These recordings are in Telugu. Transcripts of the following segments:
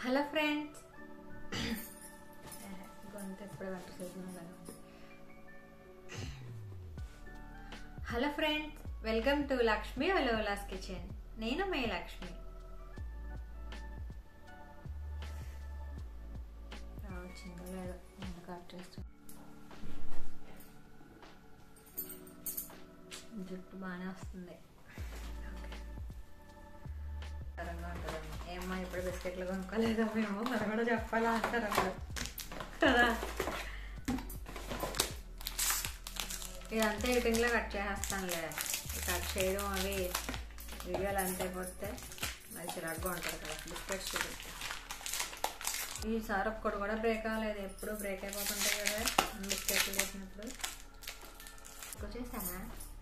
హలో ఫ్రెండ్స్ గొంతు ఎప్పుడు వంట చేస్తున్నాను hello friends welcome to Lakshmi వలోలాస్ కిచెన్ నేను మే లక్ష్మి రావచ్చిందో లేదో నేను కట్ చేస్తూ జుట్టు బాగానే వస్తుంది తరంగా ఉంటుందమ్మా ఏమ్మా ఇప్పుడు బిస్కెట్లు కొనుక్కోలేదా మేము అది కూడా చెప్పాలా అంటారు అప్పుడు కదా ఇదంతా ఎడిటింగ్లో కట్ చేసేస్తానులే ఈ కట్ చేయడం అవి వీడియోలు అంతే పోతే మరి చిరాగ్గా ఉంటుంది కదా బిస్కెట్స్ చూపిస్తే ఈసారి ఒక్కడు కూడా బ్రేక్ అవ్వలేదు ఎప్పుడు బ్రేక్ అయిపోతుంటాయి కదా బిస్కెట్లు చేసినప్పుడు ఎక్కువ చేశానా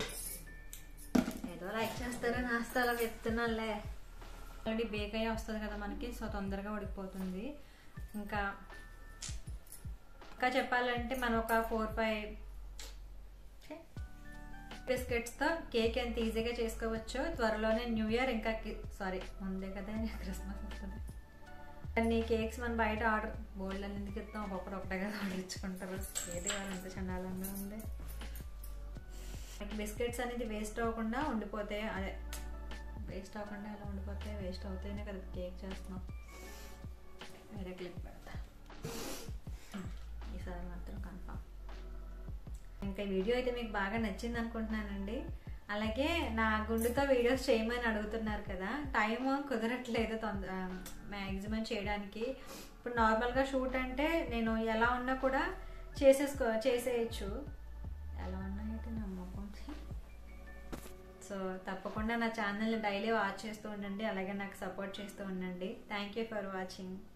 ఏదో లైక్ చేస్తారని ఆస్తి అలా చెప్తున్నానులే ఆల్రెడీ బేక్ అయ్యి వస్తుంది కదా మనకి సో తొందరగా ఉడికిపోతుంది ఇంకా ఇంకా చెప్పాలంటే మనం ఒక ఫోర్ ఫైవ్ బిస్కెట్స్తో కేక్ ఎంత ఈజీగా చేసుకోవచ్చు త్వరలోనే న్యూ ఇయర్ ఇంకా సారీ ముందే కదా క్రిస్మస్ వస్తుంది అన్ని కేక్స్ మనం బయట ఆర్డర్ బోల్డ్ అని ఎందుకు ఇస్తాం ఒక్కొక్కరు ఒకటే కదా ఆర్డర్ ఇచ్చుకుంటారు ఏది వాళ్ళు ఎంత చండాలంగా ఉంది బిస్కెట్స్ అనేది వేస్ట్ అవ్వకుండా ఉండిపోతే అదే వేస్ట్ అవ్వకుండా అలా ఉండిపోతే వేస్ట్ అవుతేనే కదా కేక్ చేస్తున్నాం వేరే క్లిప్ పెడతా ఈసారి మాత్రం కన్ఫామ్ ఇంకా ఈ వీడియో అయితే మీకు బాగా నచ్చింది అనుకుంటున్నానండి అలాగే నా గుండుతో వీడియోస్ చేయమని అడుగుతున్నారు కదా టైం కుదరట్లేదు తొందర మ్యాక్సిమం చేయడానికి ఇప్పుడు నార్మల్గా షూట్ అంటే నేను ఎలా ఉన్నా కూడా చేసేసుకో చేసేయచ్చు ఎలా ఉన్నాయంటే నా ముఖం సో తప్పకుండా నా ఛానల్ని డైలీ వాచ్ చేస్తూ ఉండండి అలాగే నాకు సపోర్ట్ చేస్తూ ఉండండి థ్యాంక్ యూ ఫర్ వాచింగ్